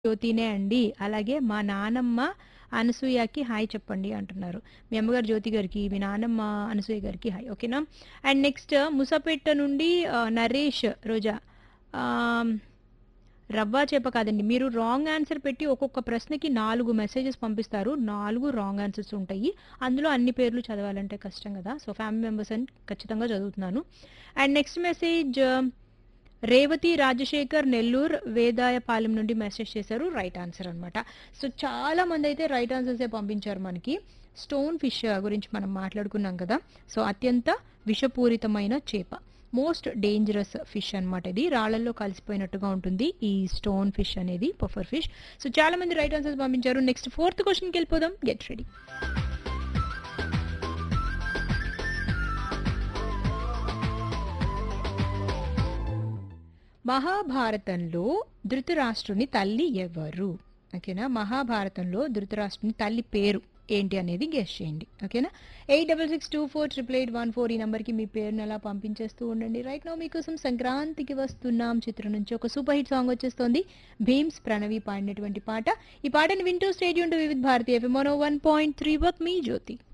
జ్యోతినే అండి. అలాగే మా నానమ్మ అనసూయకి హాయ్ చెప్పండి అంటున్నారు. మీ అమ్మగారు జ్యోతి గారికి, మీ నానమ్మ అనసూయ గారికి హాయ్. ఓకేనా? అండ్ నెక్స్ట్ ముసాపేట నుండి ఆహ్, నరేష్ రోజా. ఆహ్, రవ్వ చేప కాదండి. మీరు రాంగ్ ఆన్సర్ పెట్టి ఒక్కొక్క ప్రశ్నకి 4 మెసేజెస్ పంపిస్తారు. 4 రాంగ్ ఆన్సర్స్ ఉంటాయి. అందులో అన్ని పేర్లు చదవాలంటే కష్టం గదా! సో, ఫ్యామిలీ మెంబర్స్ అని ఖచ్చితంగా చదువుతున్నాను. And next message Revathi Rajasekhar Nellore Vedayapalem నుండి మెసేజ్ చేశారు. రైట్ ఆన్సర్ అనమాట. సో, చాలా మందైతే రైట్ ఆన్సర్సే పంపించారు మనకి. స్టోన్ ఫిష్ గురించి మనం మాట్లాడుకున్నాం కదా! సో, అత్యంత విషపూరితమైన చేప. మోస్ట్ డేంజరస్ ఫిష్ అనమాట ఇది. రాళ్ళల్లో కలిసిపోయినట్టుగా ఉంటుంది ఈ స్టోన్ ఫిష్ అనేది పఫర్ ఫిష్. సో, చాలా మంది రైట్ ఆన్సర్స్ పంపించారు. నెక్స్ట్ ఫోర్త్ క్వెషన్‌కి వెళ్ళిపోదాం. Get ready. మహాభారతంలో ధృతరాష్ట్రుని తల్లి ఎవరు? ఓకేనా? మహాభారతంలో ధృతరాష్ట్రుని తల్లి పేరు ఏంటి అనేది గెస్ చేయండి. ఓకేనా? 8662488814 ఈ నంబర్‌కి మీ పేరుని అలా పంపించేస్తూ ఉండండి. రైట్ నౌ మీకోసం సంక్రాంతికి వస్తున్నాం చిత్రం నుంచి ఒక సూపర్ హిట్ సాంగ్ వచ్చేస్తోంది. భీమ్స్ ప్రణవి పాడినటువంటి పాట. ఈ పాటని వింటూ stadium to Vividh Bharati FM 101.3 with మీ జ్యోతి.